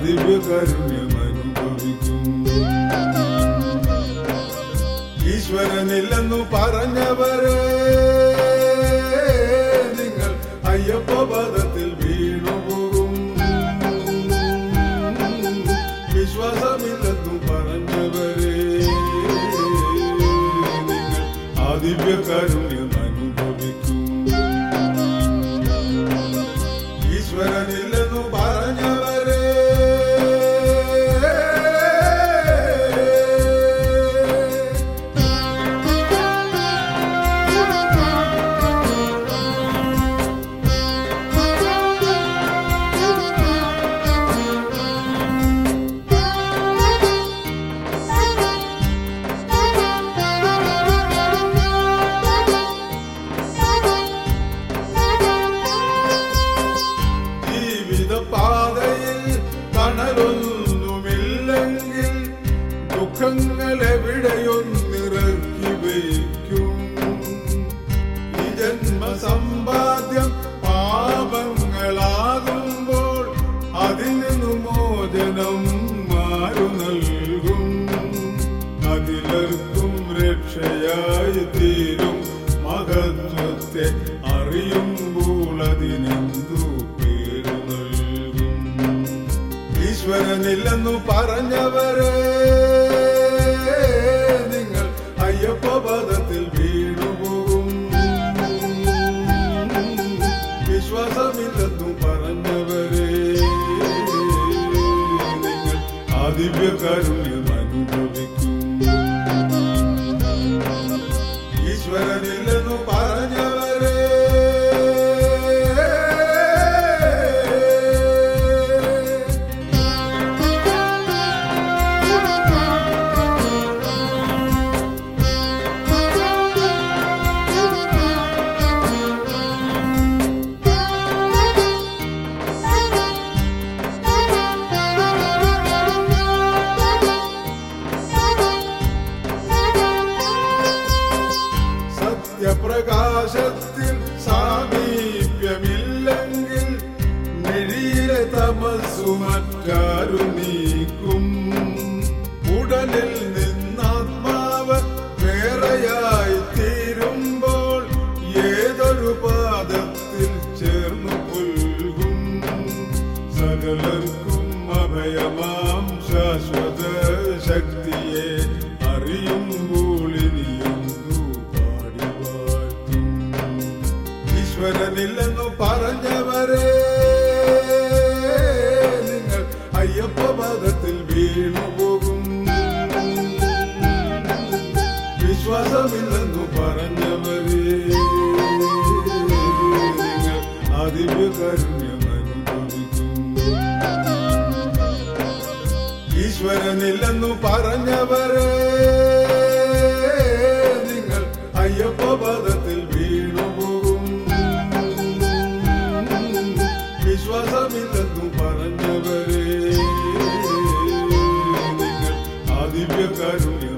ദിവ്യകാരുണ്യം അനുഭവിക്കും ഈശ്വരനില്ലെന്നു പറഞ്ഞവരെ നിങ്ങൾ അയ്യപ്പ പദത്തിൽ വീണുപോകും വിശ്വാസമില്ലെന്നു പറഞ്ഞവരെ നിങ്ങൾ ആ ദിവ്യകാരുണ്യം അനുഭവിക്കും ഈശ്വരനില്ലെന്നു പറഞ്ഞവരെ ജീവിത പാതയിൽ തണലൊന്നുമില്ലെങ്കിൽ ദുഃഖങ്ങൾ എവിടെയൊന്നിറക്കി വയ്ക്കും ഈ ജന്മസമ്പാദ്യം പാപങ്ങളാകുമ്പോൾ അതിൽ നിന്നു മോചനം മാറു നൽകും അതിലർക്കും രക്ഷയായി തീരും മഹത്വത്തെ അറിയുമ്പോൾ അതിനെന്തു പേരു നൽകും ഈശ്വരനില്ലെന്നു പറഞ്ഞവരെ നിങ്ങൾ അയ്യപ്പ പദത്തിൽ വീണുപോകും വിശ്വാസമില്ലെന്നു പറഞ്ഞവരെ നിങ്ങൾ ആ ദിവ്യകാരുണ്യം അനുഭവിക്കും ഈശ്വരനില്ലെന്നു പറഞ്ഞവരെ സത്യപ്രകാശത്തിൽ സാമീപ്യമില്ലെങ്കിൽ മിഴിയിലെ തമസ്സു മറ്റാരു നീക്കും ഉടലിൽ നിന്നാത്മാവ് വേറെയായി തീരുമ്പോൾ ഏതൊരു പാദത്തിൽ ചേർന്നു പുൽകും സകലർക്കും അഭയമാം ശാശ്വത ശക്തിയെ അറിയുമ്പോൾ ഇനിയൊന്നു പാടി വാഴ്ത്തും ഈശ്വരനില്ലെന്നു പറഞ്ഞവരെ നിങ്ങൾ അയ്യപ്പ പദത്തിൽ വീണുപോകും വിശ്വാസമില്ലെന്നു പറഞ്ഞവരെ നിങ്ങൾ ആ ദിവ്യകാരുണ്യം അനുഭവിക്കും ഈശ്വരനില്ലെന്നു പറഞ്ഞവരെ നിങ്ങൾ അയ്യപ്പ പദത്തിൽ വീണുപോകും വിശ്വാസമില്ലെന്നു പറഞ്ഞവരെ നിങ്ങൾ ആ ദിവ്യകാരുണ്യം